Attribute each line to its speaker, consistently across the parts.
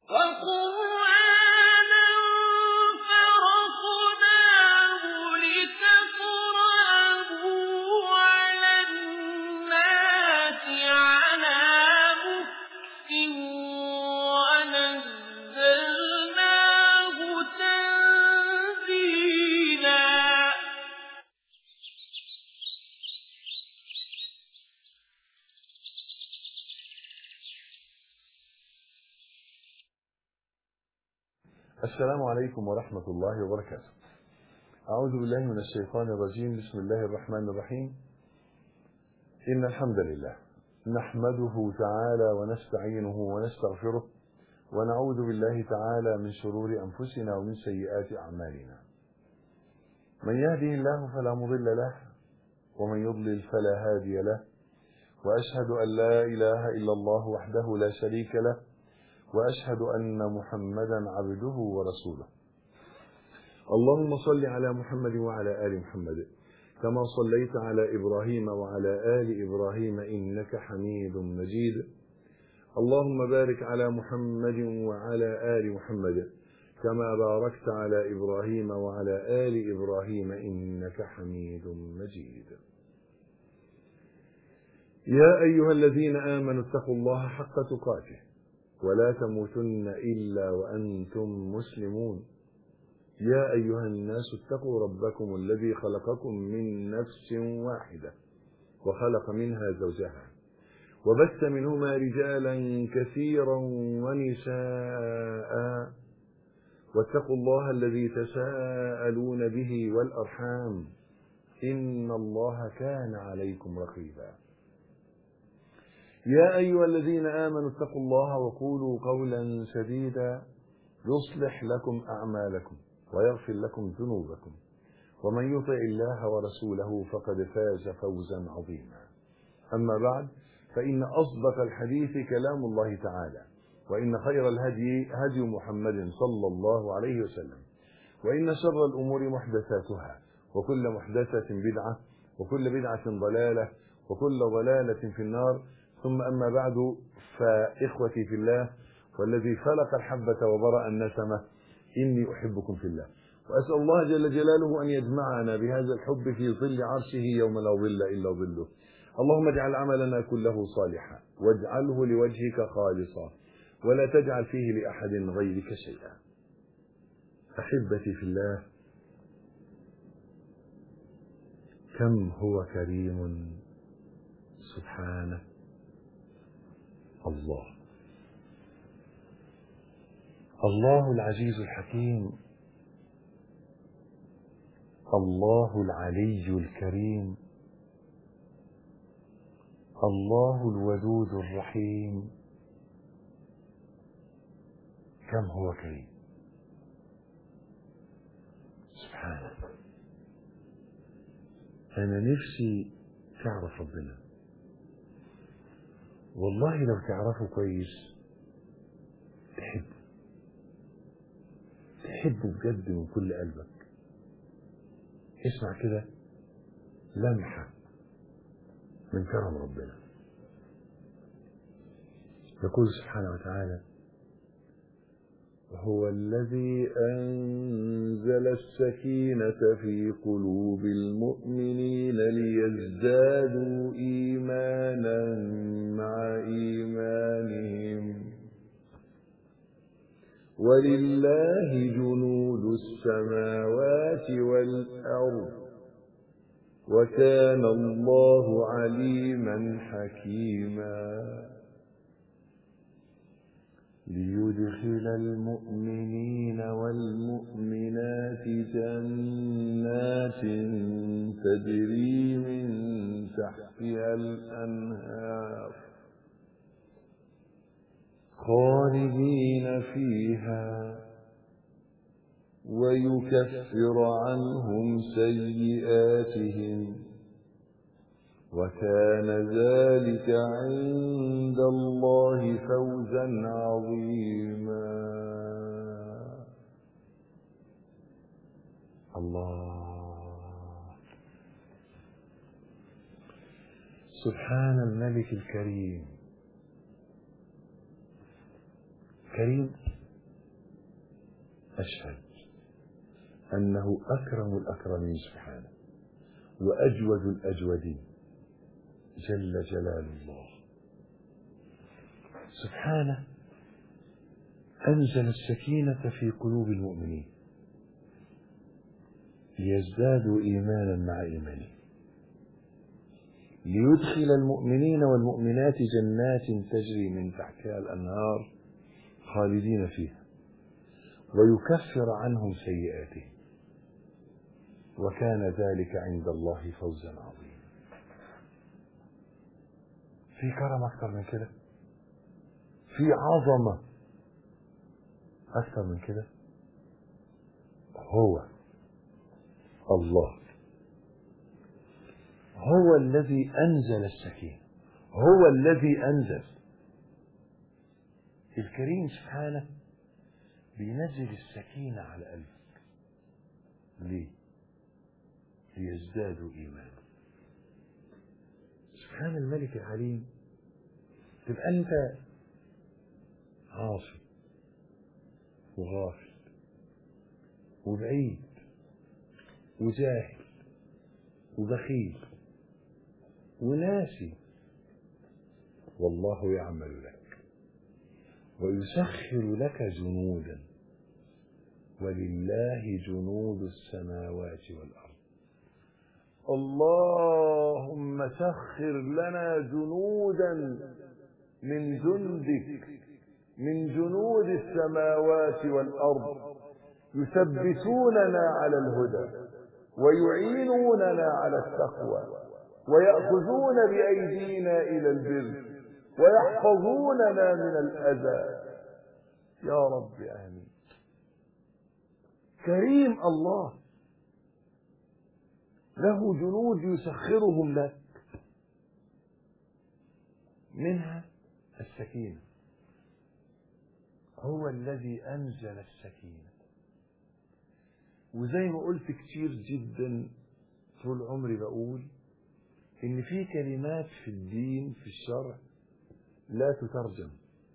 Speaker 1: وقرآنا فرقناه لتقرأه على الناس على مكث ونزلناه تنزيلا
Speaker 2: السلام عليكم ورحمة الله وبركاته أعوذ بالله من الشيطان الرجيم بسم الله الرحمن الرحيم إن الحمد لله نحمده تعالى ونستعينه ونستغفره ونعوذ بالله تعالى من شرور أنفسنا ومن سيئات أعمالنا من يهده الله فلا مضل له ومن يضلل فلا هادي له وأشهد أن لا إله إلا الله وحده لا شريك له واشهد ان محمدا عبده ورسوله اللهم صل على محمد وعلى ال محمد كما صليت على ابراهيم وعلى ال ابراهيم انك حميد مجيد اللهم بارك على محمد وعلى ال محمد كما باركت على ابراهيم وعلى ال ابراهيم انك حميد مجيد يا ايها الذين امنوا اتقوا الله حق تقاته ولا تموتن إلا وأنتم مسلمون يا أيها الناس اتقوا ربكم الذي خلقكم من نفس واحدة وخلق منها زوجها وبث منهما رجالا كثيرا ونساء واتقوا الله الذي تساءلون به والأرحام إن الله كان عليكم رقيبا يا أيها الذين آمنوا اتقوا الله وقولوا قولا سديدا يصلح لكم أعمالكم ويغفر لكم ذنوبكم ومن يطع الله ورسوله فقد فاز فوزا عظيما أما بعد فإن أصدق الحديث كلام الله تعالى وإن خير الهدي هدي محمد صلى الله عليه وسلم وإن شر الأمور محدثاتها وكل محدثة بدعة وكل بدعة ضلالة وكل ضلالة في النار ثم أما بعد فإخوتي في الله والذي فلق الحبة وبرأ النسمة إني أحبكم في الله وأسأل الله جل جلاله أن يجمعنا بهذا الحب في ظل عرشه يوم لا ظل إلا ظله اللهم اجعل عملنا كله صالحا واجعله لوجهك خالصا ولا تجعل فيه لأحد غيرك شيئا أحبتي في الله كم هو كريم سبحانه الله الله العزيز الحكيم الله العلي الكريم الله الودود الرحيم كم هو كريم سبحانه انا نفسي تعرف ربنا والله لو تعرفه كويس تحبه تحبه بجد من كل قلبك اسمع كده لمحة من كرم ربنا يقول سبحانه وتعالى هو الذي أنزل السكينة في قلوب المؤمنين ليزدادوا إيمانا مع إيمانهم ولله جنود السماوات والأرض وكان الله عليما حكيما ليدخل المؤمنين والمؤمنات جنات تجري من تحتها الأنهار خالدين فيها ويكفر عنهم سيئاتهم وكان ذلك عند الله فوزا عظيما الله سبحان الملك الكريم كريم أشهد أنه أكرم الأكرمين سبحانه وأجود الأجودين جل جلال الله سبحانه أنزل السكينة في قلوب المؤمنين ليزدادوا إيمانا مع إيمانهم ليدخل المؤمنين والمؤمنات جنات تجري من تحتها الأنهار خالدين فيها ويكفر عنهم سيئاتهم وكان ذلك عند الله فوزا عظيما في كرم أكثر من كده في عظمة أكثر من كده هو الله هو الذي أنزل السكينة هو الذي أنزل الكريم سبحانه بينزل السكينة على قلبك ليه؟ ليزدادوا إيمانا سبحان الملك العليم تبقى أنت عاصي وغافل وبعيد وجاهل وبخيل وناسي والله يعمل لك ويسخر لك جنودا ولله جنود السماوات والأرض اللهم سخر لنا جنودا من جندك من جنود السماوات والأرض يثبتوننا على الهدى ويعينوننا على التقوى ويأخذون بأيدينا إلى البر ويحفظوننا من الأذى يا رب آمين كريم الله له جنود يسخرهم لك منها السكينة هو الذي أنزل السكينة وزي ما قلت كتير جدا طول عمري بقول إن في كلمات في الدين في الشرع لا تترجم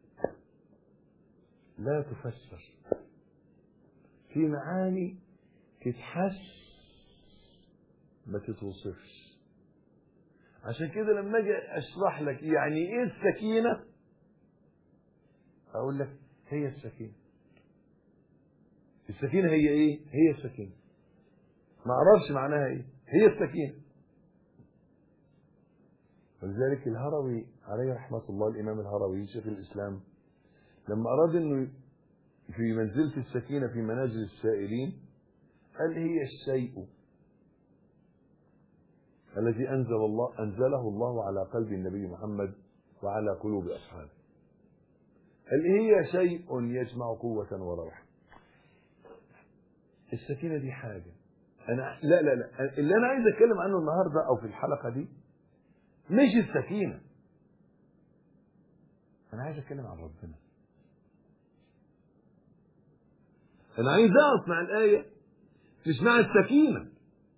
Speaker 2: لا تفسر في معاني تتحس ما تتوصفش عشان كده لما اجي اشرح لك يعني ايه السكينه اقول لك هي السكينه السكينه هي ايه هي السكينه ما اعرفش معناها ايه هي السكينه ولذلك الهروي عليه رحمه الله الامام الهروي شيخ الاسلام لما اراد انه في منزله السكينه في منازل السائلين قال هي الشيء الذي أنزل الله أنزله الله على قلب النبي محمد وعلى قلوب أصحابه هل هي شيء يجمع قوة وروحا السكينة دي حاجة أنا لا لا لا اللي أنا عايز أتكلم عنه النهاردة أو في الحلقة دي مش السكينة أنا عايز أتكلم عن ربنا أنا عايز أقف مع الآية مش مع السكينة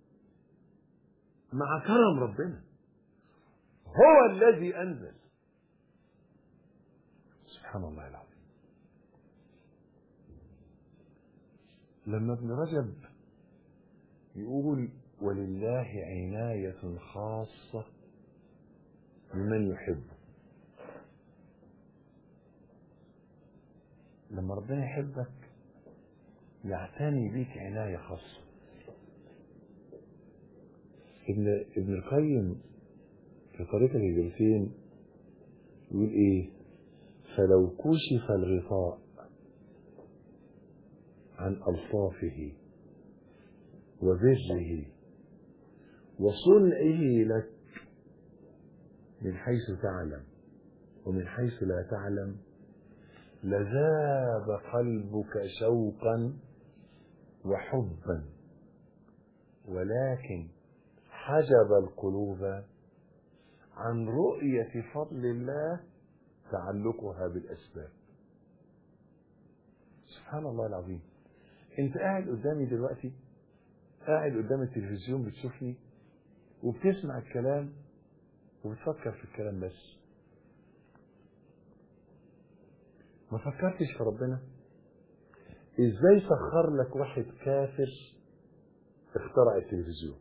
Speaker 2: مع كرم ربنا هو الذي أنزل سبحان الله العظيم لما ابن رجب يقول ولله عناية خاصة بمن يحبه لما ربنا يحبك يعتني بيك عناية خاصة ابن ابن القيم في طريق الهجرتين يقول ايه فلو كشف الغطاء عن ألطافه وبره وصنعه لك من حيث تعلم ومن حيث لا تعلم لذاب قلبك شوقا وحبا ولكن حجب القلوب عن رؤية فضل الله تعلقها بالأسباب سبحان الله العظيم انت قاعد قدامي دلوقتي قاعد قدام التلفزيون بتشوفني وبتسمع الكلام وبتفكر في الكلام بس ما فكرتش في ربنا ازاي سخر لك واحد كافر اخترع التلفزيون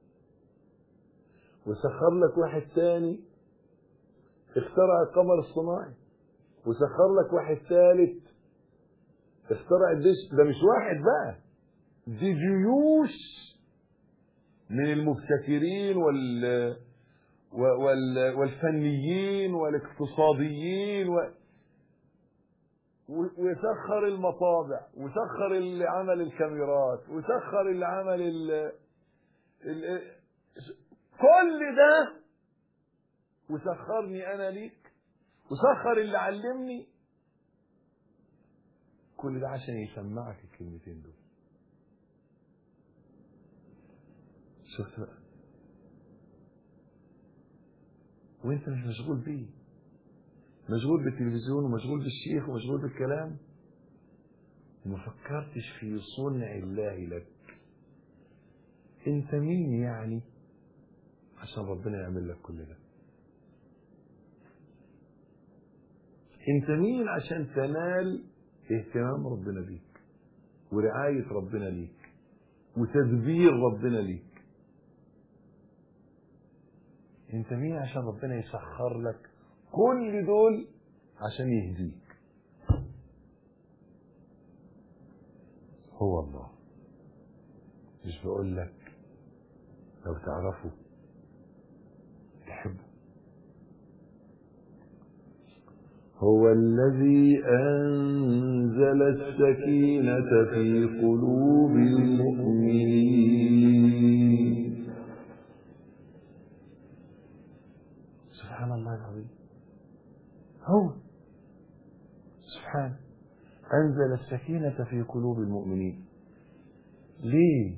Speaker 2: وسخر لك واحد تاني اخترع القمر الصناعي وسخر لك واحد ثالث اخترع الدش ده مش واحد بقى دي جيوش من المبتكرين وال وال والفنيين والاقتصاديين و... وسخر المطابع وسخر اللي عمل الكاميرات وسخر اللي عمل ال... ال... كل ده وسخرني انا ليك وسخر اللي علمني كل ده عشان يسمعك الكلمتين دول شفت بقى وانت مش مشغول بيه مشغول بالتلفزيون ومشغول بالشيخ ومشغول بالكلام وما فكرتش في صنع الله لك انت مين يعني عشان ربنا يعمل لك كل ده انت مين عشان تنال اهتمام ربنا بيك ورعاية ربنا ليك وتدبير ربنا ليك انت مين عشان ربنا يسخر لك كل دول عشان يهديك هو الله مش بقول لك لو تعرفه تحبه هو الذي أنزل السكينة في قلوب المؤمنين سبحان الله العظيم هو سبحانه أنزل السكينة في قلوب المؤمنين ليه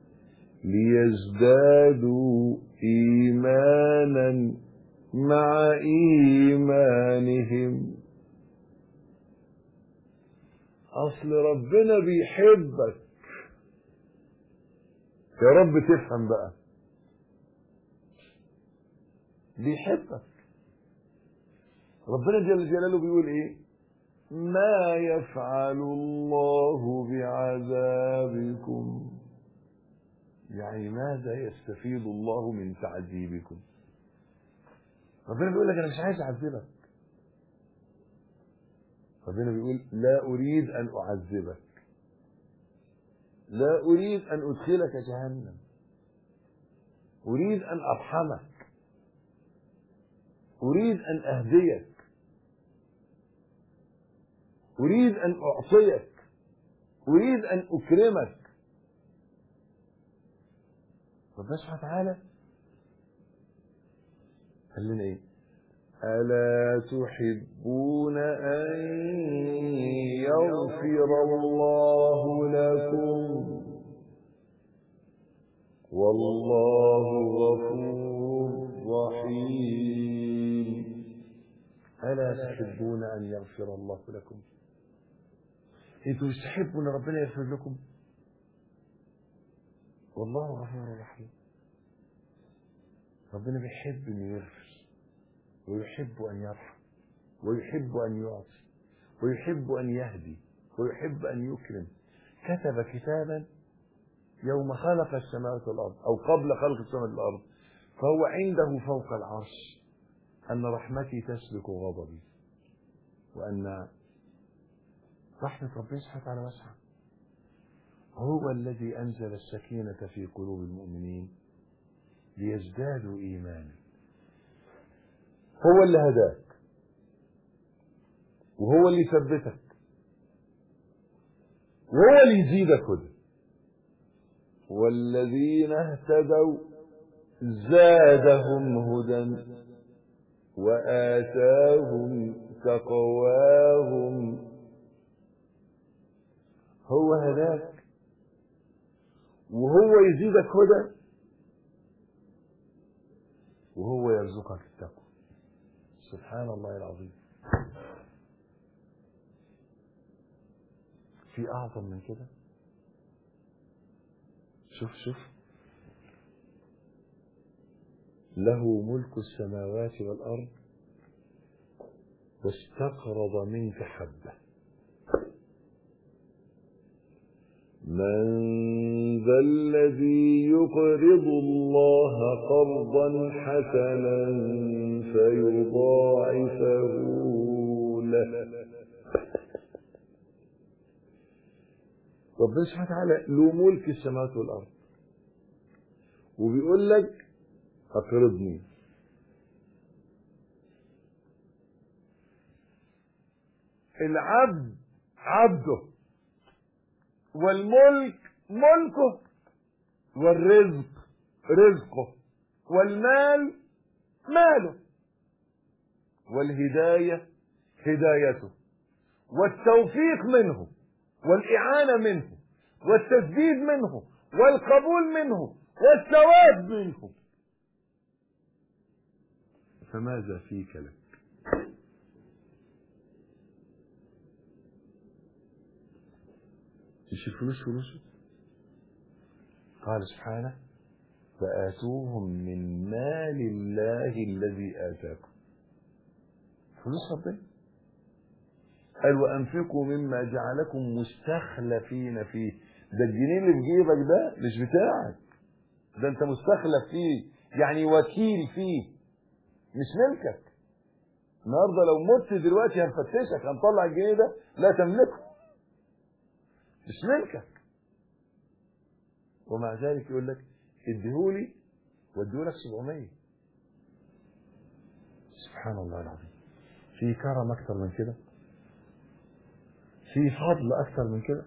Speaker 2: ليزدادوا إيمانا مع إيمانهم أصل ربنا بيحبك يا رب تفهم بقى بيحبك ربنا جل جلاله بيقول ايه ما يفعل الله بعذابكم يعني ماذا يستفيد الله من تعذيبكم ربنا بيقول لك انا مش عايز اعذبك ربنا بيقول لا اريد ان اعذبك لا اريد ان ادخلك جهنم اريد ان ارحمك اريد ان اهديك اريد ان اعطيك اريد ان اكرمك ربنا سبحانه وتعالى قال لنا ايه ألا تحبون أن يغفر الله لكم والله غفور رحيم ألا تحبون أن يغفر الله لكم انتوا مش تحبوا ان ربنا يغفر لكم والله غفور رحيم ربنا بيحب انه يغفر ويحب ان يرحم ويحب ان يعطي ويحب ان يهدي ويحب ان يكرم كتب كتابا يوم خلق السماوات والارض او قبل خلق السماوات والارض فهو عنده فوق العرش ان رحمتي تسبق غضبي وان رحمه ربنا سبحانه وتعالى واسعه هو الذي انزل السكينه في قلوب المؤمنين ليزدادوا ايمانا هو اللي هداك وهو اللي يثبتك وهو اللي يزيدك هدى والذين اهتدوا زادهم هدى وآتاهم تقواهم هو هداك وهو يزيدك هدى وهو يرزقك التقوى سبحان الله العظيم في أعظم من كده شوف شوف له ملك السماوات والأرض واستقرض منك حبة من ذا الذي يقرض الله قرضا حسنا فيضاعفه له ربنا سبحانه وتعالى له ملك السماوات والارض وبيقول لك اقرضني العبد عبده والملك ملكه والرزق رزقه والمال ماله والهداية هدايته والتوفيق منه والإعانة منه والتسديد منه والقبول منه والثواب منه فماذا فيك لك مش الفلوس فلوسه قال سبحانه فآتوهم من مال الله الذي آتاكم فلوس ربنا قال وأنفقوا مما جعلكم مستخلفين فيه ده الجنيه اللي في جيبك ده مش بتاعك ده انت مستخلف فيه يعني وكيل فيه مش ملكك النهارده لو مت دلوقتي هنفتشك هنطلع الجنيه ده لا تملكه مش ملكك ومع ذلك يقول لك اديهولي واديهولك 700 سبحان الله العظيم في كرم اكتر من كده في فضل اكتر من كده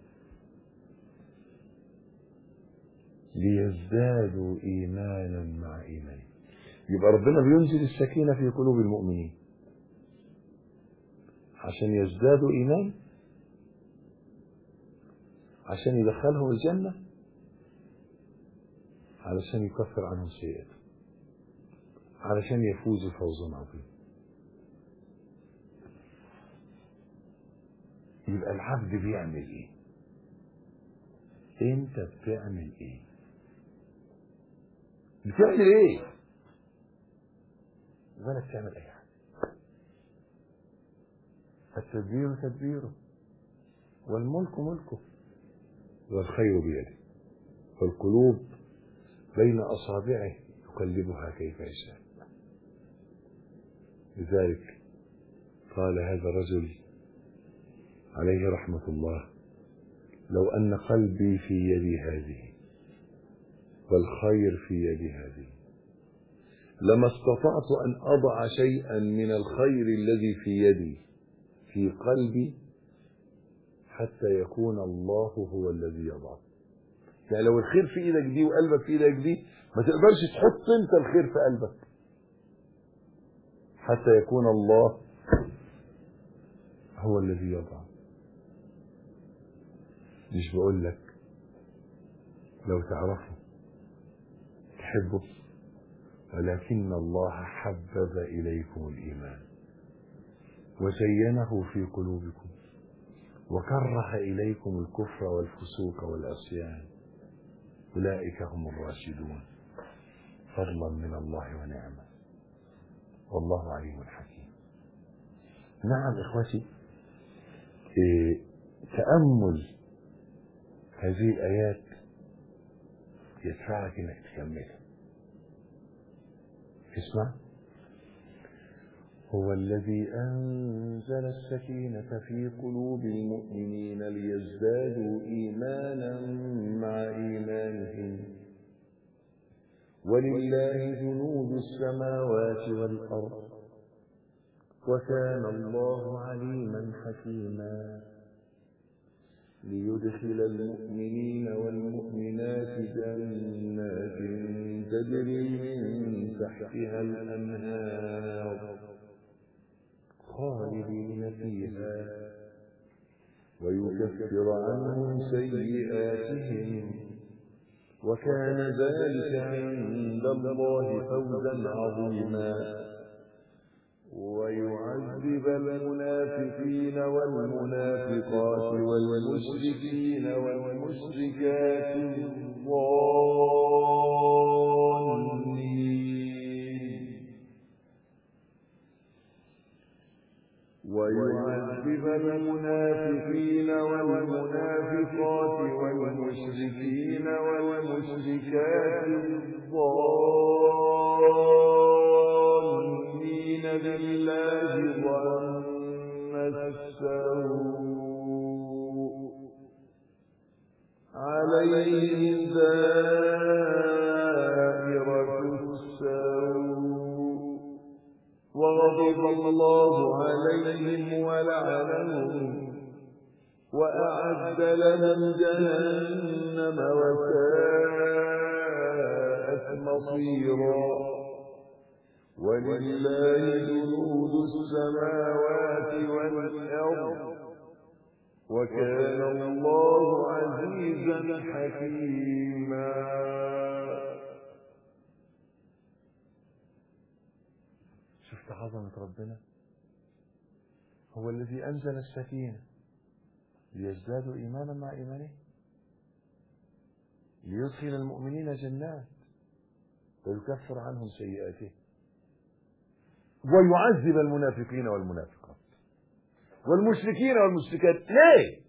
Speaker 2: ليزدادوا ايمانا مع ايمانهم يبقى ربنا بينزل السكينه في قلوب المؤمنين عشان يزدادوا ايمان عشان يدخلهم الجنة علشان يكفر عنهم سيئاتهم علشان يفوزوا فوزا عظيما يبقى العبد بيعمل ايه انت بتعمل ايه بتعمل ايه ولا بتعمل اي حاجه التدبير تدبيره والملك ملكه والخير بيده والقلوب بين أصابعه يقلبها كيف يشاء لذلك قال هذا الرجل عليه رحمة الله لو أن قلبي في يدي هذه والخير في يدي هذه لما استطعت أن أضع شيئا من الخير الذي في يدي في قلبي حتى يكون الله هو الذي يضعه يعني لو الخير في ايدك دي وقلبك في ايدك دي ما تقدرش تحط انت الخير في قلبك حتى يكون الله هو الذي يضع مش بقول لك لو تعرفه تحبه ولكن الله حبب اليكم الايمان وزينه في قلوبكم وكره إليكم الكفر والفسوق والعصيان أولئك هم الراشدون فضلا من الله ونعمة والله عليم حكيم نعم إخوتي إيه تأمل هذه الآيات يدفعك إنك تكملها اسمع هو الذي أنزل السكينة في قلوب المؤمنين ليزدادوا إيمانا مع إيمانهم ولله جنود السماوات والأرض وكان الله عليما حكيما ليدخل المؤمنين والمؤمنات جنات تجري من تحتها الأنهار خالدين فيها ويكفر عنهم سيئاتهم وكان ذلك عند الله فوزا عظيما ويعذب المنافقين والمنافقات والمشركين والمشركات الظالمين ويعذب المنافقين والمنافقات والمشركين والمشركات الظالمين بالله ظن السوء عليهم دائرة السوء وغضب الله عليهم ولعنهم وأعد لهم جهنم وساءت مصيرا ولله جنود السماوات والأرض وكان الله عزيزا حكيما شفت عظمة ربنا هو الذي أنزل السكينة ليزدادوا إيمانا مع إيمانه ليدخل المؤمنين جنات ويكفر عنهم سيئاتهم ويعذب المنافقين والمنافقات والمشركين والمشركات ليه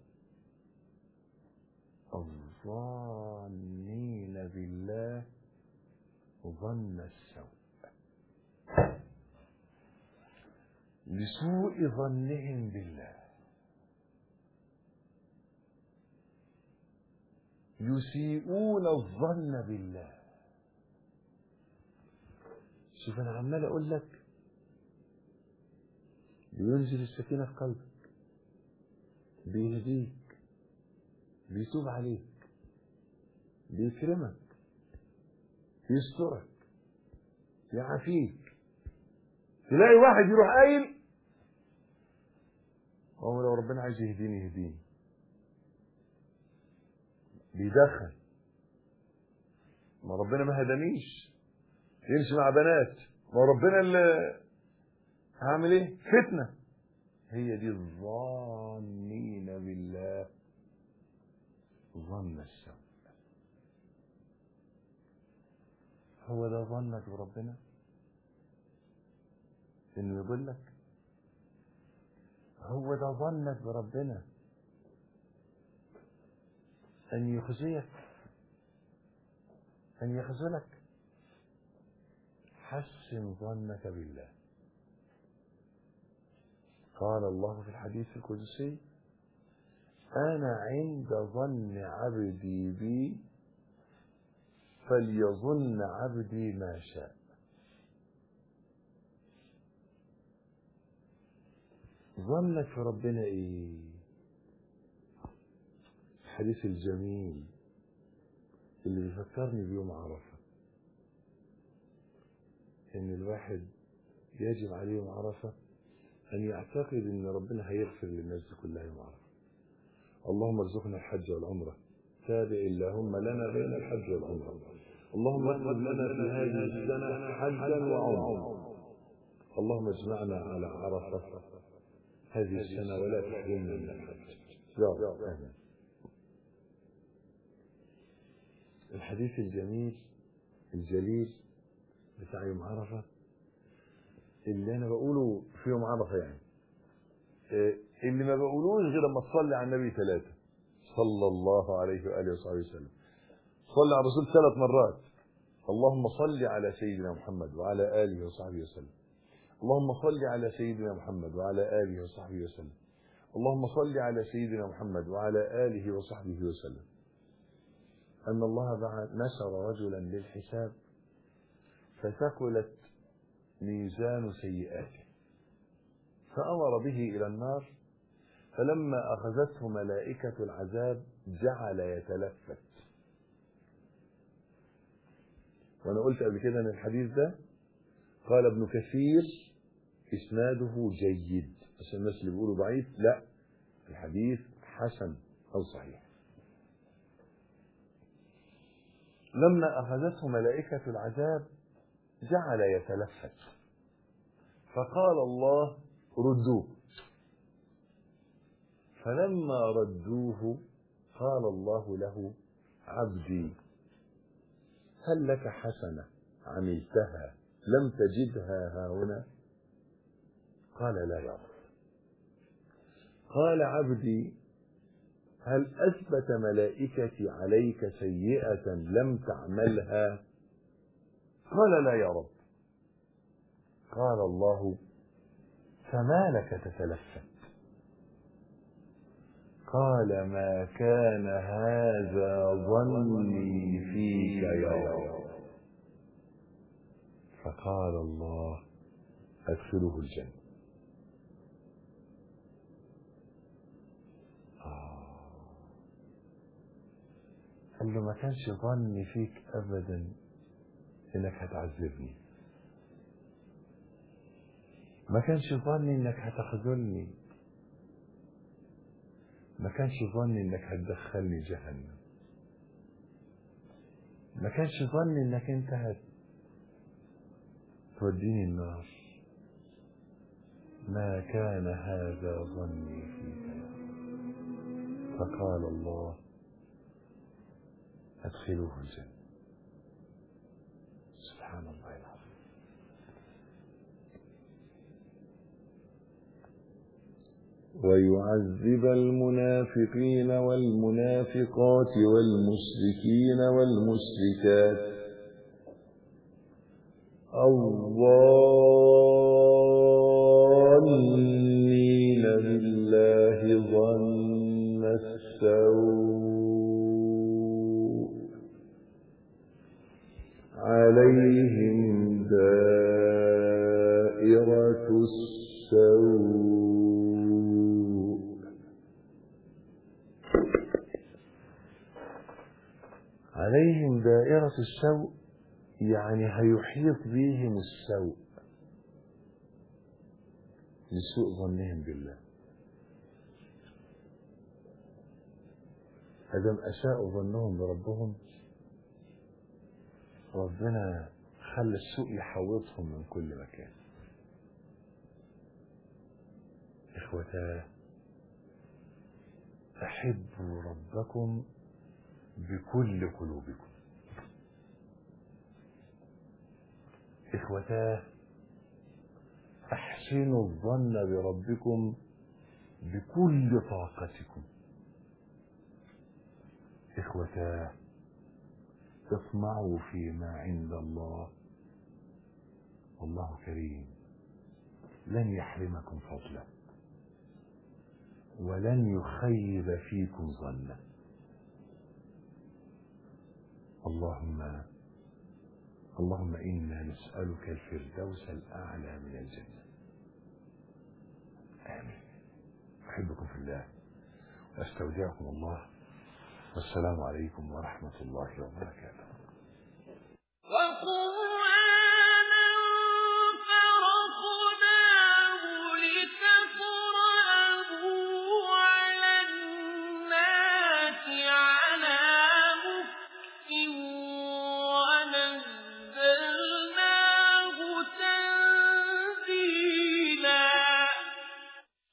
Speaker 2: الظانين بالله ظن السوء لسوء ظنهم بالله يسيئون الظن بالله شوف انا عمال اقول لك بينزل السكينة في قلبك بيهديك بيتوب عليك بيكرمك يسترك يعافيك تلاقي واحد يروح قايل هو لو ربنا عايز يهديني يهديني بيدخن ما ربنا ما هدانيش يمشي مع بنات ما ربنا اللي هعمل ايه فتنة هي دي الظانين بالله ظن السوء هو ده ظنك بربنا انه يضلك هو ده ظنك بربنا ان يخزيك ان يخذلك حسن ظنك بالله قال الله في الحديث القدسي انا عند ظن عبدي بي فليظن عبدي ما شاء ظنك في ربنا ايه الحديث الجميل اللي بيفكرني بيوم عرفة ان الواحد يجب عليه يوم عرفة ان يعتقد ان ربنا هيغفر للناس دي كلها يوم عرفة اللهم ارزقنا الحج والعمرة تابع اللهم لنا بين الحج والعمرة اللهم اكتب لنا في هذه السنة حجا وعمرة اللهم اجمعنا على عرفة هذه السنة ولا تحرمنا من الحج يا رب آمين الحديث الجميل الجليل بتاع يوم عرفة اللي أنا بقوله في يوم عرفة يعني اللي ما بقولوش غير لما تصلي على النبي ثلاثة صلى الله عليه وآله وصحبه وسلم صلي على الرسول ثلاث مرات اللهم صل على سيدنا محمد وعلى آله وصحبه وسلم اللهم صل على سيدنا محمد وعلى آله وصحبه وسلم اللهم صل على سيدنا محمد وعلى آله وصحبه وسلم أن الله بعد نشر رجلا للحساب فثقلت ميزان سيئاته فأمر به إلى النار فلما أخذته ملائكة العذاب جعل يتلفت وأنا قلت قبل كده أن الحديث ده قال ابن كثير إسناده جيد عشان الناس اللي بيقولوا ضعيف لا الحديث حسن أو صحيح لما أخذته ملائكة العذاب جعل يتلفت فقال الله ردوه فلما ردوه قال الله له عبدي هل لك حسنة عملتها لم تجدها هاهنا قال لا يا رب قال عبدي هل أثبت ملائكتي عليك سيئة لم تعملها قال لا يا رب قال الله فما لك تتلفت قال ما كان هذا ظني فيك يا رب فقال الله ادخله الجنة قال له ما كانش ظني فيك ابدا انك هتعذبني ما كانش ظني انك هتخذلني ما كانش ظني انك هتدخلني جهنم ما كانش ظني انك انت هتوديني النار ما كان هذا ظني فيك فقال الله ادخلوه الجنة سبحان الله العظيم ويعذب المنافقين والمنافقات والمشركين والمشركات الظانين بالله ظن السوء عليهم دائرة السوء عليهم دائرة السوء يعني هيحيط بهم السوء لسوء ظنهم بالله أدم أساءوا ظنهم بربهم ربنا خلى السوء يحوطهم من كل مكان إخوتاه أحبوا ربكم بكل قلوبكم إخوتاه أحسنوا الظن بربكم بكل طاقتكم إخوتاه اطمعوا فيما عند الله والله كريم لن يحرمكم فضله ولن يخيب فيكم ظنه اللهم اللهم إنا نسألك الفردوس الأعلى من الجنة آمين أحبكم في الله وأستودعكم الله والسلام عليكم ورحمة الله وبركاته